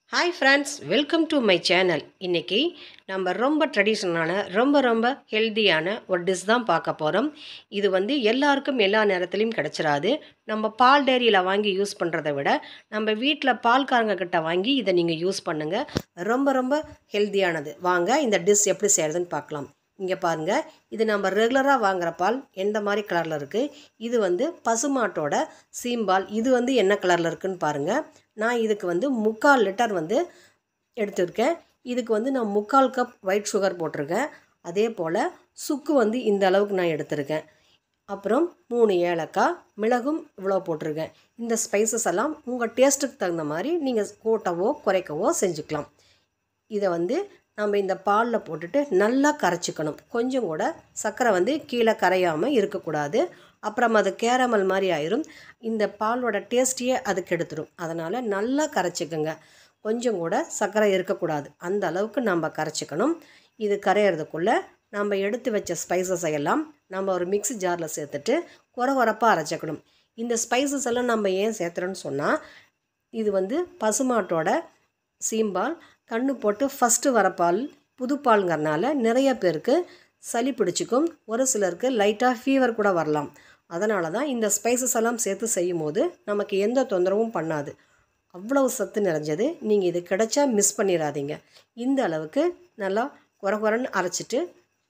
hi friends welcome to my channel இன்றைக்கி நம்ம ரொம்ப ட்ரெடிஷ்னலான ரொம்ப ரொம்ப ஹெல்த்தியான ஒரு டிஷ் தான் பார்க்க போகிறோம் இது வந்து எல்லாருக்கும் எல்லா நேரத்துலையும் கிடச்சிராது நம்ம பால் டேரியில் வாங்கி யூஸ் பண்ணுறதை விட நம்ம வீட்டில் பால்காரங்க கிட்ட வாங்கி இதை நீங்கள் யூஸ் பண்ணுங்கள் ரொம்ப ரொம்ப ஹெல்த்தியானது வாங்க இந்த டிஷ் எப்படி செய்கிறதுன்னு பார்க்கலாம் இங்கே பாருங்கள் இது நம்ம ரெகுலராக வாங்குற பால் எந்த மாதிரி கலரில் இருக்குது இது வந்து பசுமாட்டோட சீம்பால் இது வந்து என்ன கலரில் இருக்குன்னு பாருங்கள் நான் இதுக்கு வந்து முக்கால் லிட்டர் வந்து எடுத்திருக்கேன் இதுக்கு வந்து நான் முக்கால் கப் ஒயிட் சுகர் போட்டிருக்கேன் அதே போல் சுக்கு வந்து இந்த அளவுக்கு நான் எடுத்திருக்கேன் அப்புறம் மூணு ஏலக்காய் மிளகும் இவ்வளோ போட்டிருக்கேன் இந்த ஸ்பைசஸ் எல்லாம் உங்கள் டேஸ்ட்டுக்கு தகுந்த மாதிரி நீங்கள் கூட்டவோ குறைக்கவோ செஞ்சுக்கலாம் இதை வந்து நம்ம இந்த பாலில் போட்டுட்டு நல்லா கரைச்சிக்கணும் கொஞ்சம் கூட சர்க்கரை வந்து கீழே கரையாமல் இருக்கக்கூடாது அப்புறம் அது கேரமல் மாதிரி ஆயிரும் இந்த பாலோட டேஸ்ட்டையே அது கெடுத்துரும் அதனால் நல்லா கரைச்சிக்கோங்க கொஞ்சம் கூட சர்க்கரை இருக்கக்கூடாது அந்த அளவுக்கு நம்ம கரைச்சிக்கணும் இது கரையிறதுக்குள்ளே நம்ம எடுத்து வச்ச ஸ்பைசஸ் எல்லாம் நம்ம ஒரு மிக்ஸி ஜாரில் சேர்த்துட்டு குறை குறப்பாக அரைச்சிக்கணும் இந்த ஸ்பைசஸ் எல்லாம் நம்ம ஏன் சேர்த்துறோன்னு சொன்னால் இது வந்து பசுமாட்டோட சீம்பால் கண்ணு போட்டு ஃபஸ்ட்டு வர பால் புது பால்ங்கிறனால நிறைய பேருக்கு சளி பிடிச்சிக்கும் ஒரு சிலருக்கு லைட்டாக ஃபீவர் கூட வரலாம் அதனால தான் இந்த ஸ்பைசஸ் எல்லாம் சேர்த்து செய்யும் போது நமக்கு எந்த தொந்தரவும் பண்ணாது அவ்வளவு சத்து நிறைஞ்சது நீங்கள் இது கிடைச்சா மிஸ் பண்ணிடாதீங்க இந்த அளவுக்கு நல்லா குறை குறைன்னு அரைச்சிட்டு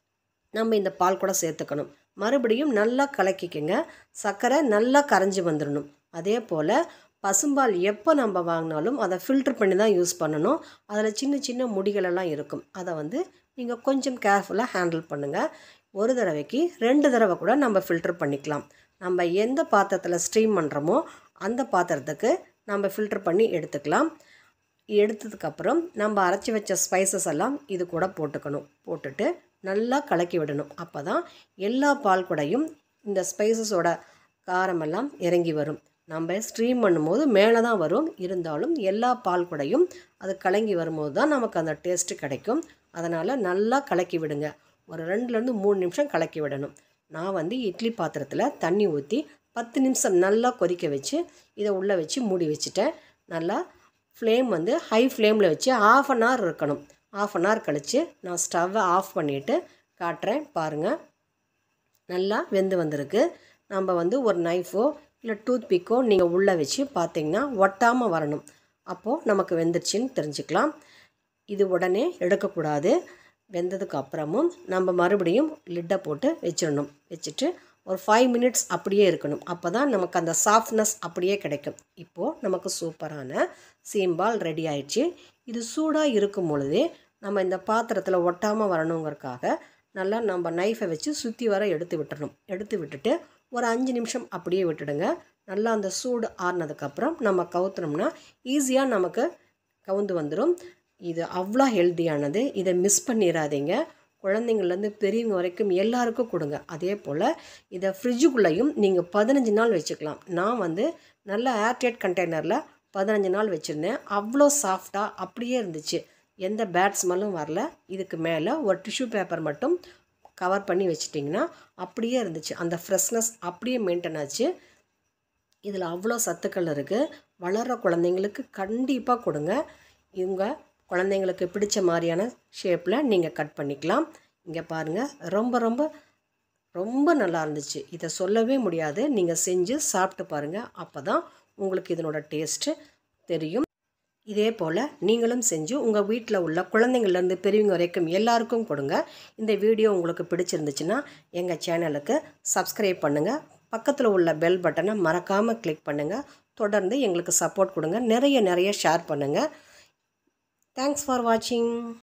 நம்ம இந்த பால் கூட சேர்த்துக்கணும் மறுபடியும் நல்லா கலக்கிக்கங்க சர்க்கரை நல்லா கரைஞ்சி வந்துடணும் அதே போல் பசும்பால் எப்போ நம்ம வாங்கினாலும் அதை ஃபில்ட்ரு பண்ணி தான் யூஸ் பண்ணணும் அதில் சின்ன சின்ன முடிகளெல்லாம் இருக்கும் அதை வந்து நீங்கள் கொஞ்சம் கேர்ஃபுல்லாக ஹேண்டில் பண்ணுங்கள் ஒரு தடவைக்கு ரெண்டு தடவை கூட நம்ம ஃபில்ட்ரு பண்ணிக்கலாம் நம்ம எந்த பாத்திரத்தில் ஸ்ட்ரீம் பண்ணுறோமோ அந்த பாத்திரத்துக்கு நம்ம ஃபில்ட்ரு பண்ணி எடுத்துக்கலாம் எடுத்ததுக்கப்புறம் நம்ம அரைச்சி வச்ச ஸ்பைசஸ் எல்லாம் இது கூட போட்டுக்கணும் போட்டுட்டு நல்லா கலக்கி விடணும் அப்போ தான் எல்லா பால் கூடையும் இந்த ஸ்பைசஸோட காரமெல்லாம் இறங்கி வரும் நம்ம ஸ்ட்ரீம் பண்ணும்போது மேலே தான் வரும் இருந்தாலும் எல்லா பால் கூடையும் அது கலங்கி வரும்போது தான் நமக்கு அந்த டேஸ்ட்டு கிடைக்கும் அதனால் நல்லா கலக்கி விடுங்க ஒரு ரெண்டுலேருந்து மூணு நிமிஷம் கலக்கி விடணும் நான் வந்து இட்லி பாத்திரத்தில் தண்ணி ஊற்றி பத்து நிமிஷம் நல்லா கொதிக்க வச்சு இதை உள்ளே வச்சு மூடி வச்சுட்டேன் நல்லா ஃப்ளேம் வந்து ஹை ஃப்ளேமில் வச்சு ஆஃப் அன் ஹவர் இருக்கணும் ஆஃப் அன் ஹவர் கழித்து நான் ஸ்டவ்வை ஆஃப் பண்ணிவிட்டு காட்டுறேன் பாருங்கள் நல்லா வெந்து வந்திருக்கு நம்ம வந்து ஒரு நைஃபோ இல்லை டூத் பிக்கோ நீங்கள் உள்ளே வச்சு பார்த்தீங்கன்னா ஒட்டாமல் வரணும் அப்போது நமக்கு வெந்துருச்சுன்னு தெரிஞ்சுக்கலாம் இது உடனே எடுக்கக்கூடாது வெந்ததுக்கு அப்புறமும் நம்ம மறுபடியும் லிட்டை போட்டு வச்சிடணும் வச்சுட்டு ஒரு ஃபைவ் மினிட்ஸ் அப்படியே இருக்கணும் அப்போ தான் நமக்கு அந்த சாஃப்ட்னஸ் அப்படியே கிடைக்கும் இப்போது நமக்கு சூப்பரான சீம்பால் ரெடி ஆயிடுச்சு இது சூடாக இருக்கும் பொழுதே நம்ம இந்த பாத்திரத்தில் ஒட்டாமல் வரணுங்கிறதுக்காக நல்லா நம்ம நைஃபை வச்சு சுற்றி வர எடுத்து விட்டுறணும் எடுத்து விட்டுட்டு ஒரு அஞ்சு நிமிஷம் அப்படியே விட்டுடுங்க நல்லா அந்த சூடு ஆறுனதுக்கப்புறம் நம்ம கவுத்துனோம்னா ஈஸியாக நமக்கு கவுந்து வந்துடும் இது அவ்வளோ ஹெல்த்தியானது இதை மிஸ் பண்ணிடாதீங்க குழந்தைங்கள்லேருந்து பெரியவங்க வரைக்கும் எல்லாருக்கும் கொடுங்க அதே போல் இதை ஃப்ரிட்ஜுக்குள்ளேயும் நீங்கள் பதினஞ்சு நாள் வச்சுக்கலாம் நான் வந்து நல்ல ஏர்டைட் கண்டெய்னரில் பதினஞ்சு நாள் வச்சுருந்தேன் அவ்வளோ சாஃப்டாக அப்படியே இருந்துச்சு எந்த பேட் ஸ்மெல்லும் வரல இதுக்கு மேலே ஒரு டிஷ்யூ பேப்பர் மட்டும் கவர் பண்ணி வச்சிட்டிங்கன்னா அப்படியே இருந்துச்சு அந்த ஃப்ரெஷ்னஸ் அப்படியே மெயின்டைன் ஆச்சு இதில் அவ்வளோ சத்துக்கள் இருக்குது வளர்கிற குழந்தைங்களுக்கு கண்டிப்பாக கொடுங்க இவங்க குழந்தைங்களுக்கு பிடிச்ச மாதிரியான ஷேப்பில் நீங்கள் கட் பண்ணிக்கலாம் இங்கே பாருங்கள் ரொம்ப ரொம்ப ரொம்ப நல்லா இருந்துச்சு இதை சொல்லவே முடியாது நீங்கள் செஞ்சு சாப்பிட்டு பாருங்கள் அப்போ தான் உங்களுக்கு இதனோட டேஸ்ட்டு தெரியும் இதே போல் நீங்களும் செஞ்சு உங்கள் வீட்டில் உள்ள குழந்தைங்கள்லேருந்து பெரியவங்க வரைக்கும் எல்லாருக்கும் கொடுங்க இந்த வீடியோ உங்களுக்கு பிடிச்சிருந்துச்சுன்னா எங்கள் சேனலுக்கு சப்ஸ்கிரைப் பண்ணுங்கள் பக்கத்தில் உள்ள பெல் பட்டனை மறக்காமல் கிளிக் பண்ணுங்கள் தொடர்ந்து எங்களுக்கு சப்போர்ட் கொடுங்க நிறைய நிறைய ஷேர் பண்ணுங்கள் தேங்க்ஸ் ஃபார் வாட்சிங்